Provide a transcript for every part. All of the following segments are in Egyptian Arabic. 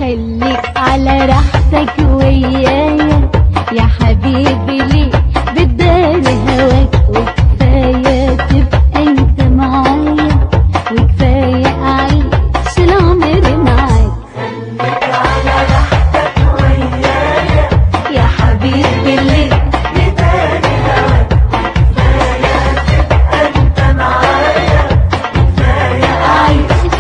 خليك على راحتك ويايا يا حبيبي ليه بداري هواك وكفاية تبقى انت معايا وكفاية اعيش العمر معاك يا حبيبي ليه عايش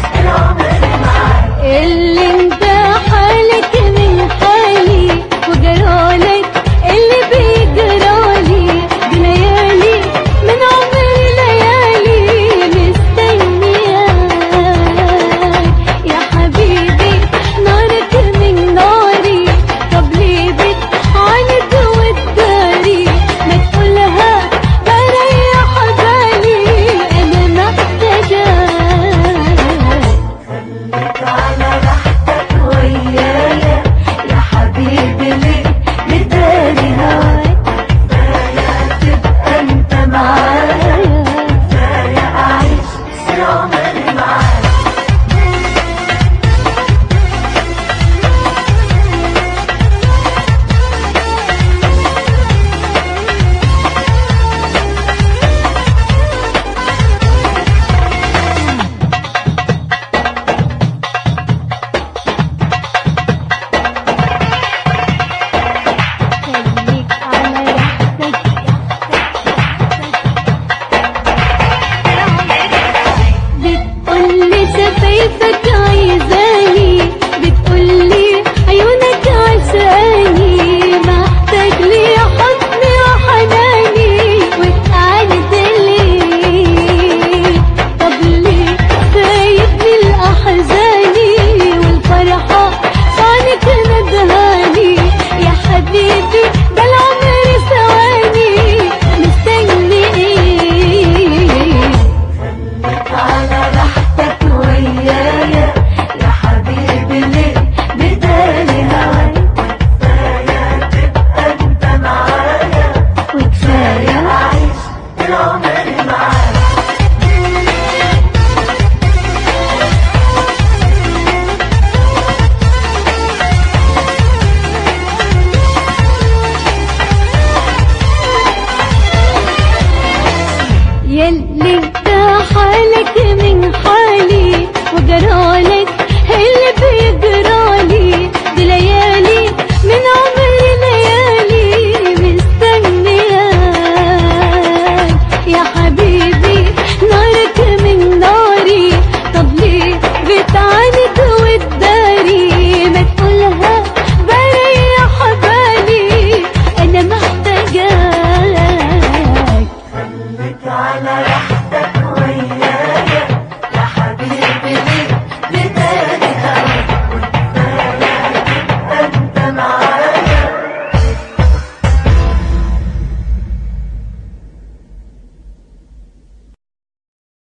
اللي انت حالك من حالي وجرالك اللي بيجرالي بليالي من عمر ليالي مستنياك يا حبيبي نارك من ناري طب ليه بتعاند وتداري ما تقولها بريح بالي انا محتاجاك